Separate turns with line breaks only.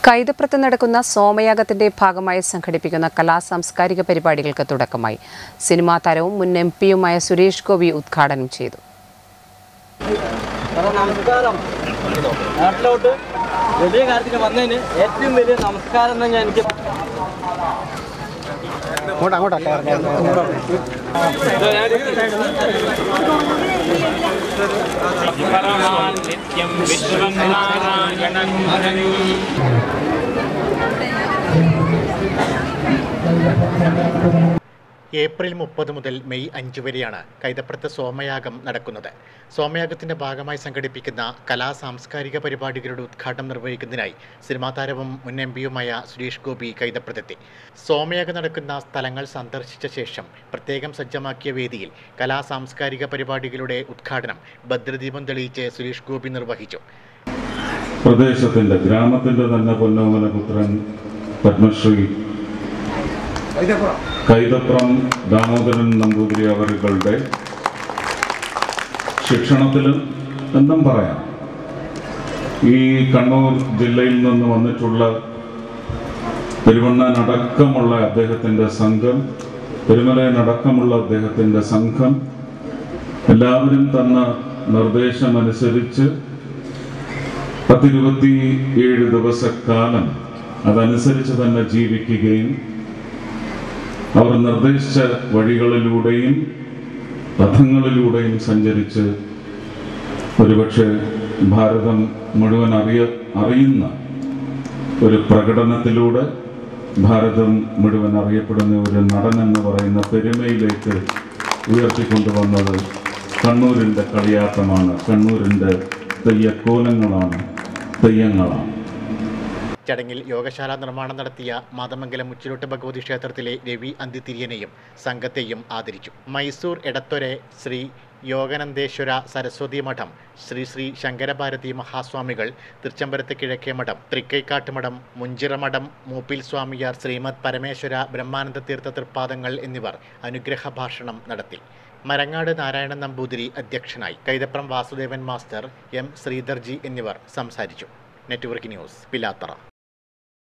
കൈതപ്രത്ത് നടക്കുന്ന സോമയാഗത്തിന്റെ ഭാഗമായി സംഘടിപ്പിക്കുന്ന കലാ സാംസ്കാരിക പരിപാടികൾക്ക് തുടക്കമായി സിനിമാ താരവും മുൻ എം പിയുമായ സുരേഷ് ഗോപി ഉദ്ഘാടനം ചെയ്തു
സാറേ നമസ്കാരം നാട്ടിലോട്ട് വലിയ കാര്യത്തിന് വന്നതിന് ഏറ്റവും വലിയ നമസ്കാരം എന്ന് ഞാൻ എനിക്ക്
പരമാൻ നിത്യം വിശ്വനാരായണൻ ഹരി
ഏപ്രിൽ മുപ്പത് മുതൽ മെയ് അഞ്ച് വരെയാണ് കൈതപ്രത്ത് സോമയാഗം നടക്കുന്നത് സോമയാഗത്തിന്റെ ഭാഗമായി സംഘടിപ്പിക്കുന്ന കലാ സാംസ്കാരിക പരിപാടികളുടെ ഉദ്ഘാടനം നിർവഹിക്കുന്നതിനായി സിനിമാ താരവും മുൻ എം പിയുമായ സുരേഷ് ഗോപി കൈതപ്രത്തെത്തി സോമയാഗം നടക്കുന്ന സ്ഥലങ്ങൾ സന്ദർശിച്ച ശേഷം പ്രത്യേകം സജ്ജമാക്കിയ വേദിയിൽ കലാ സാംസ്കാരിക പരിപാടികളുടെ ഉദ്ഘാടനം ഭദ്രദീപം തെളിയിച്ച് സുരേഷ് ഗോപി നിർവഹിച്ചു
പ്രദേശത്തിന്റെ ഗ്രാമത്തിന്റെ തന്നെ പൊന്നോമന പുത്രൻ പത്മശ്രീ കൈതപ്രം ദാമോദരൻ നമ്പൂതിരി അവരുകളുടെ ശിക്ഷണത്തിലും എന്നും പറയാം ഈ കണ്ണൂർ ജില്ലയിൽ നിന്ന് വന്നിട്ടുള്ള പെരുവണ്ണനടക്കമുള്ള അദ്ദേഹത്തിൻ്റെ സംഘം പെരുമലയനടക്കമുള്ള അദ്ദേഹത്തിൻ്റെ സംഘം എല്ലാവരും തന്ന നിർദ്ദേശമനുസരിച്ച് പത്തിരുപത്തി ഏഴ് ദിവസക്കാലം അതനുസരിച്ച് തന്നെ ജീവിക്കുകയും അവർ നിർദ്ദേശിച്ച വഴികളിലൂടെയും പഥങ്ങളിലൂടെയും സഞ്ചരിച്ച് ഒരുപക്ഷെ ഭാരതം മുഴുവൻ അറിയ അറിയുന്ന ഒരു പ്രകടനത്തിലൂടെ ഭാരതം മുഴുവൻ അറിയപ്പെടുന്ന ഒരു നടൻ എന്ന് പറയുന്ന പെരുമയിലേക്ക് ഉയർത്തിക്കൊണ്ടുവന്നത് കണ്ണൂരിൻ്റെ കളിയാട്ടമാണ് കണ്ണൂരിൻ്റെ തെയ്യക്കോലങ്ങളാണ് തെയ്യങ്ങളാണ്
ചടങ്ങിൽ യോഗശാല നിർമ്മാണം നടത്തിയ മാതമംഗലം മുച്ചിലോട്ട് ഭഗവതി ക്ഷേത്രത്തിലെ രവി അന്തിതിരിയനെയും സംഘത്തെയും ആദരിച്ചു മൈസൂർ എടത്തൊരെ ശ്രീ യോഗനന്ദേശ്വര സരസ്വതി മഠം ശ്രീ ശ്രീ ശങ്കരഭാരതി മഹാസ്വാമികൾ തൃച്ചംബരത്ത് കിഴക്കേ മഠം തൃക്കൈക്കാട്ട് മഠം മുഞ്ചിറ മഠം മൂപ്പിൽ സ്വാമിയാർ ശ്രീമദ് പരമേശ്വര ബ്രഹ്മാനന്ദ തീർത്ഥ തൃപ്പാദങ്ങൾ എന്നിവർ അനുഗ്രഹ ഭാഷണം നടത്തി മരങ്ങാട് നാരായണൻ നമ്പൂതിരി അധ്യക്ഷനായി കൈതപ്രം വാസുദേവൻ മാസ്റ്റർ എം ശ്രീധർജി എന്നിവർ സംസാരിച്ചു നെറ്റ്വർക്ക് ന്യൂസ് പിലാത്തറ